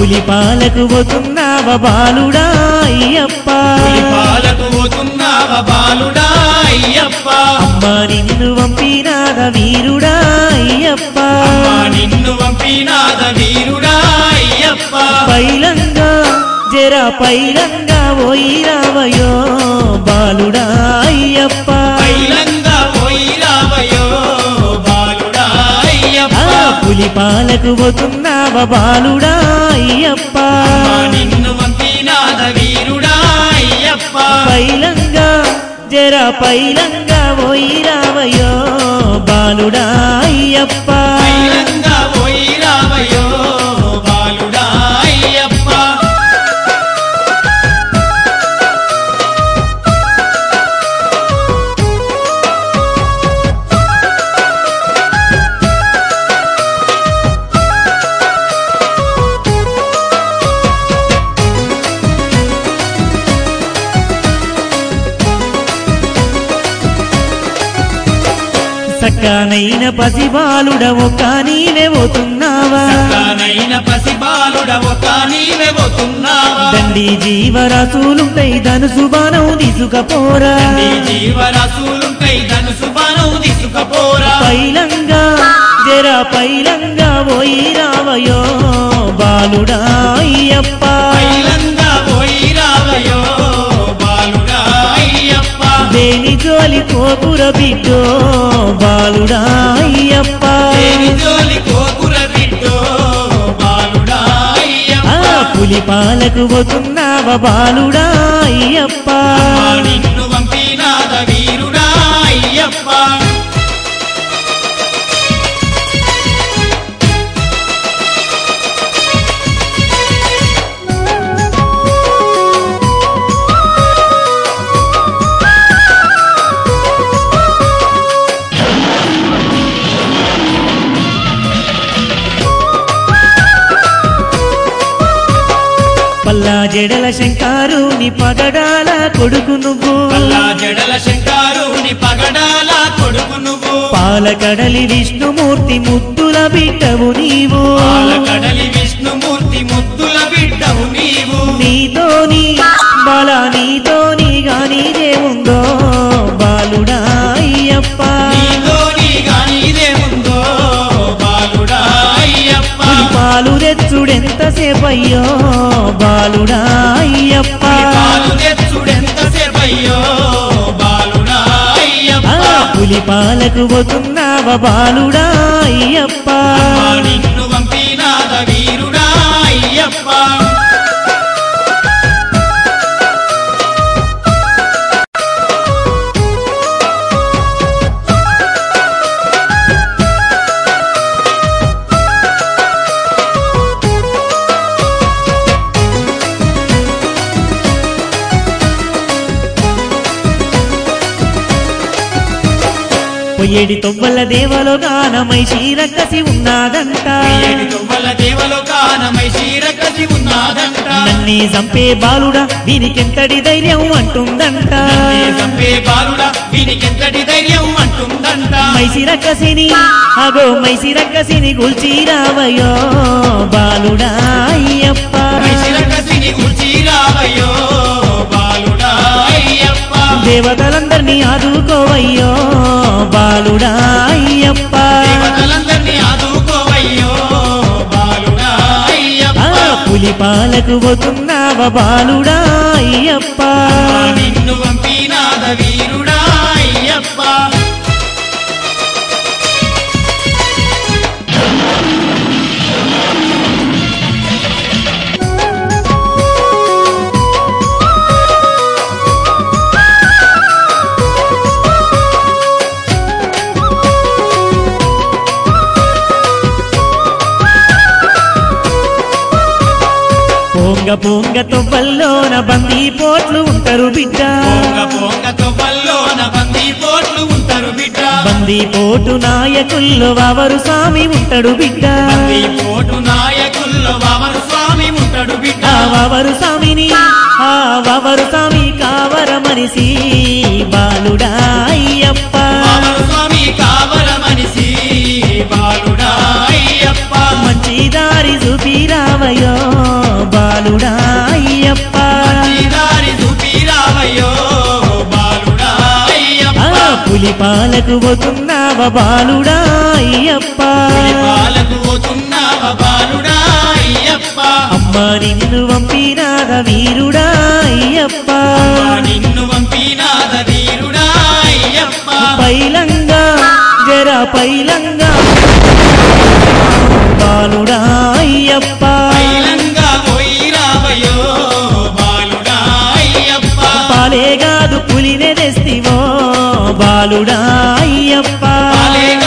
పులి పాలకు పోతున్నావ బాలుడా అయ్యప్ప పాలకు పోతున్నావ బాలుడా అయ్యప్ప అమ్మ నిన్ను పంపినాద వీరుడా అయ్యప్ప అమ్మా నిన్ను పంపినాద వీరుడా అయ్యప్ప పైలంగా జర పైలంగా పోయి రావయో బాలుడా అయ్యప్ప పైలంగా పోయి రావయో బాలుడా అయ్యప్ప ఆ పులి పాలకు పోతున్నావ బాలుడా అయ్యప్ప అమ్మా నిన్ను పంపినాద వీరుడా అయ్యప్ప పైలంగా జర పైలంగా పోయి రావయో బాలుడా అయ్యప్ప పైలంగా పోయి రావయో బాలుడా అయ్యప్ప సక్కనైన పసిబాలుడ ఒక నీవే పోతున్నావా సక్కనైన పసిబాలుడవు నీవే పోతున్నావా దండి జీవరాశులుంటై ధనుసు బాణం తీసుకపోరా నీ జీవరాశులుంటై ధనుసు బాణం తీసుకపోరా పైలంగా జర పైలంగా పోయి రావయో బాలుడా అయ్యప్ప పైలంగా పోయి రావయో బాలుడా అయ్యప్ప దేని జోలి కోపుర బిడ్డో బాలుడా అయ్యప్ప దేని జోలి కోకుర బిడ్డో బాలుడా ఆ అయ్యప్ప పులి పాలకు పోతున్నావ బాలుడా అయ్యప్ప అమ్మా నిన్ను పంపినాద వీరుడా అయ్యప్ప పల్లా జడల శంకారుని పగడాల కొడుకు నువ్వు పల్లా జడల శంకారుని పగడాల కొడుకు నువ్వు పాలకడలి విష్ణుమూర్తి ముద్దుల బిడ్డవు నీవు పాలకడలి విష్ణుమూర్తి ముద్దుల బిడ్డవు నీవు నీతోని బల నీతోని గాని దేవుందో బాలుడా అయ్యప్ప నీతోని గాని ఇదేముందో బాలుడా అయ్యప్ప పులి పాలు తెచ్చుడెంతసేపయ్యో బాలుడా అయ్యప్ప ఈ పాలు తెచ్చుడెంతసేపయ్యో బాలుడా అయ్యప్ప ఆ పులి పాలకు పోతున్నావ బాలుడా అయ్యప్ప అమ్మా నిన్ను పంపినాద వీరుడా అయ్యప్ప పొయ్యేడి తొవ్వల దేవలో గానమై శ్రీరక్కసి ఉన్నాదంట ఏడు తువ్వల దేవలో కానమై శీరకసి ఉన్నాదంట నన్నే చంపే బాలుడా దీనికెంతటి ధైర్యం అంటుందంట నన్నే చంపే బాలుడా వీనికెంతటి ధైర్యం అంటుందంట మైసిరక్కసిని అగో మైసిరక్కసిని గుల్చి రావయో బాలుడా అయ్యప్ప శిరకసిని గుర్చి రావయ్యో బాలుడా అయ్యప్ప దేవతలందరినీ ఆదుకోవయ్యో బాలుడా అయ్యప్ప దేవతలందరినీ ఆదుకోవయ్యో బాలుడా ఆ అయ్యప్ప పులి పాలకు పోతున్నావ బాలుడా అయ్యప్ప నిన్ను పంపినాద వీరుడా అయ్యప్ప పొంగ పొంగ తొవ్వల్లోన బందీ పోట్లు ఉంటారు బిడ్డ పొంగ పొంగ తొవ్వల్లోన బందీ పోట్లు ఉంటారు బిడ్డ బందీ పోటు నాయకుల్లో వావరు స్వామి ఉంటాడు బిడ్డ బందీ పోటు నాయకుల్లో వామన స్వామి ఉంటాడు బిడ్డ ఆ వావరు స్వామిని ఆ వావరు స్వామి కావర మనిషి బాలుడా అయ్యప్ప వామన స్వామి కావల మనిషి బాలుడా అయ్యప్ప మంచి దారి చూపిరావయో పులి పాలకు పోతున్నావ బాలుడా అయ్యప్ప పాలకు పోతున్నావ బాలుడా అయ్యప్ప అమ్మ నిన్ను పంపినాద వీరుడా అయ్యప్ప నిన్ను పంపినాద వీరుడా అయ్యప్ప పైలంగా జర పైలంగా బాలుడా అయ్యప్ప పైలంగా పోయి రావయో బాలుడా అయ్యప్ప పాలే కాదు పులినే తెస్తివో బాలుడా అయ్యప్ప పాలే